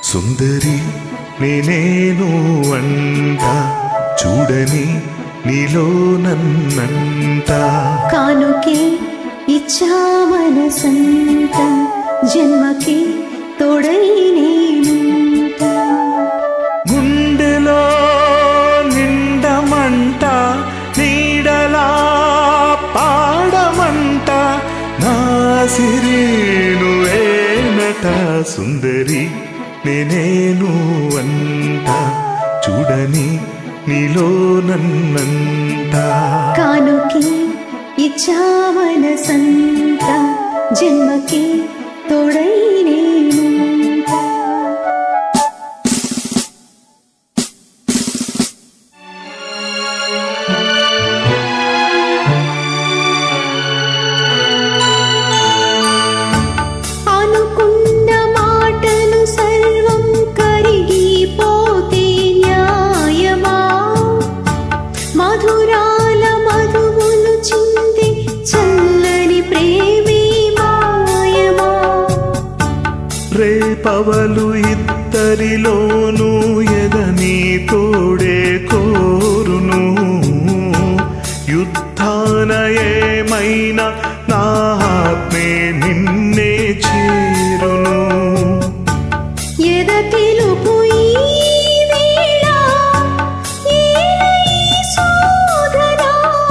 సుందరి నేనేను అంట చూడని నీలో నన్నంట కానుకే ఇచ్చా మనసంత జన్మకి తోడై నేనుంటా గుండెలో నిండమంట నీడలా పాడమంట నా సిరేను ఏనట సుందరి నేనేను అంట చూడని నీలో నన్నంట కానుకే ఇచ్చా మనసంత జన్మకి తోడై నేనుంటా అనుకున్న మాటలు సర్వం కరిగిపోతే న్యాయమా మధురాల మధువులు చింది చల్లని ప్రేమే మాయమా రేపవలు ఇద్దరిలోనూ ఎదని తోడే కోరును యుద్ధాన ఏమైనా నా ఆత్మే నిన్నే చేరును ఎద తెలుపు ఈ వేళ ఏలై శోధన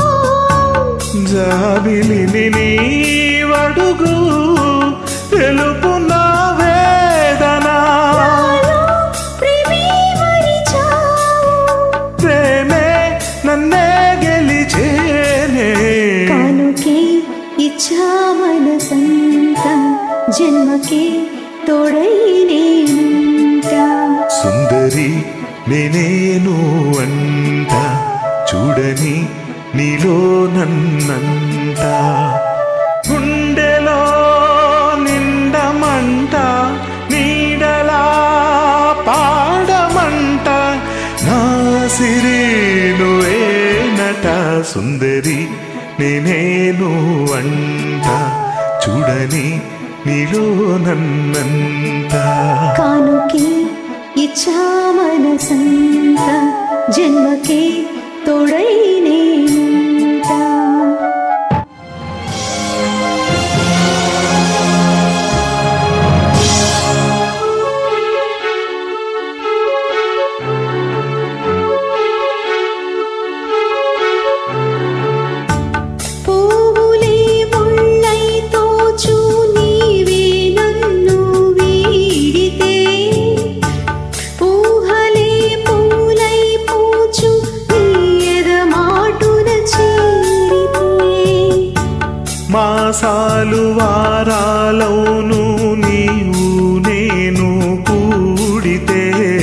జాబిలిని నీవడుగు తెలుపు నా వేదన నాలో ప్రేమే మరిచావు ప్రేమే నన్నే గెలిచేనే కానుకే ఇచ్చా మనసంత జన్మకే తోడై నేనుంటా సుందరి నేనేను అంట చూడని నీలో నన్నంట గుండెలో నిండమంట నీడలా పాడమంట నా సిరేను ఏనట సుందరి నేనేను అంట చూడని నీలో నన్నంట కానుకే ఇచ్చా మనసంత జన్మకే తోడై నేనుంటా పువ్వులే ముళ్ళై తోచు నీవే నన్ను వీడితే ఊహలే పూలై పూచు నీ ఎదమాటున చేరితే మాసాలు వారాలవును నీవు నేను కూడితే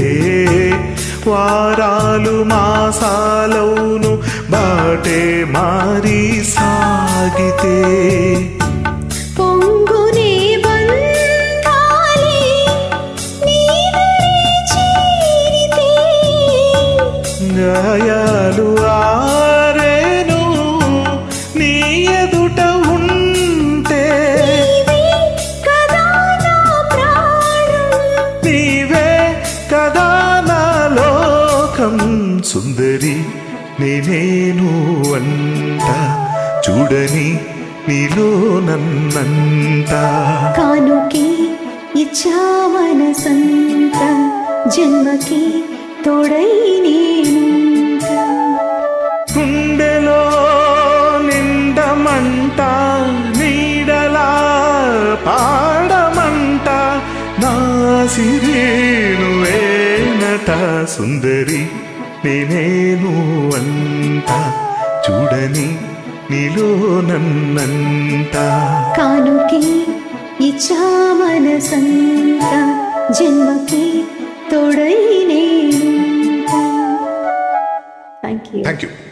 వారాలు మాసాలవును బాటే మారి సాగితే పొంగునే బంధాలే నీదరే చేరితే గాయాలు ఆరేను నీ ఎదుట ఉంటే నీవే కదా నా ప్రాణం నీవే కదా నా లోకం సుందరి నేనేను అంట చూడని నీలో నన్నంట కానుకే ఇచ్చా మనసంత జన్మకి తోడై నేనుంటా గుండెలో నిండమంట నీడలా పాడమంట నా సిరేను ఏనట సుందరి నేనేను అంట చూడని నీలో నన్నంట కానుకే ఇచ్చా మనసంత జన్మకి తోడై నేనుంటా థ్యాంక్ యూ థ్యాంక్ యూ